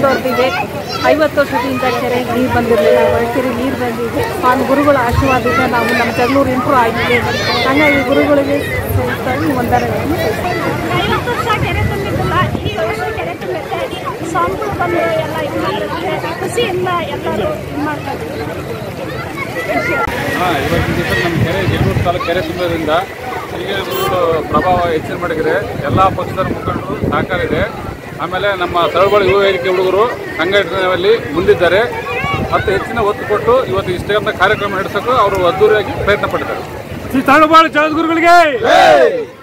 ಮುಂದುವರೆದಿದೆ ಐವತ್ತು ವರ್ಷದಿಂದ ಕೆರೆಗೆ ನೀರು ಬಂದಿರಲಿಲ್ಲ ಕೆರೆ ನೀರು ಬಂದಿದೆ ಸ್ವಾಮಿ ಗುರುಗಳ ಆಶೀರ್ವಾದದಿಂದ ನಾವು ನಮ್ಮ ಜಗಳೂರು ಇಂಪ್ರೂವ್ ಆಗಿದೆ ಹಾಗಾಗಿ ಗುರುಗಳಿಗೆ ಸಹಿತವಾಗಿ ವಂದನೆಗಳನ್ನು ಸಲ್ಲಿಸ್ತೀನಿ. ಐವತ್ತು ವರ್ಷ ಕೆರೆ ತುಂಬಿದ್ದಿಲ್ಲ ಈ ವರ್ಷ ಕೆರೆ ತುಂಬುತ್ತೆ ಸ್ವಾಮಿಗಳು ಬಂದು ಎಲ್ಲ ಇದು ಮಾಡಿರುತ್ತೆ ಖುಷಿಯಿಂದ ಎಲ್ಲರೂ ಇದು ಮಾಡ್ತಾರೆ ಹಾಂ ಇವತ್ತಿನ ದಿವಸ ನಮ್ಮ ಕೆರೆ ಜಗಳೂರು ತಾಲೂಕು ಕೆರೆ ತುಂಬೋದ್ರಿಂದ ಹೀಗೆ ಪ್ರಭಾವ ಹೆಚ್ಚಿನ ಮಡಗಿದೆ ಎಲ್ಲ ಪಕ್ಷದ ಮುಖಂಡರು ಸಹಕಾರ ಇದೆ ಆಮೇಲೆ ನಮ್ಮ ತಳಬಾಳು ಯುವ ವೇದಿಕೆ ಹುಡುಗರು ಸಂಘಟನೆಯಲ್ಲಿ ಮುಂದಿದ್ದಾರೆ ಮತ್ತು ಹೆಚ್ಚಿನ ಒತ್ತು ಕೊಟ್ಟು ಇವತ್ತು ಇಷ್ಟೊಂದು ಕಾರ್ಯಕ್ರಮ ನಡೆಸೋಕ್ಕೂ ಅವರು ಅದ್ದೂರಿಯಾಗಿ ಪ್ರಯತ್ನ ಪಟ್ಟಿದ್ದಾರೆ ಶ್ರೀ ತಾಳುಬಾಳು ಜಗದ್ಗುರುಗಳಿಗೆ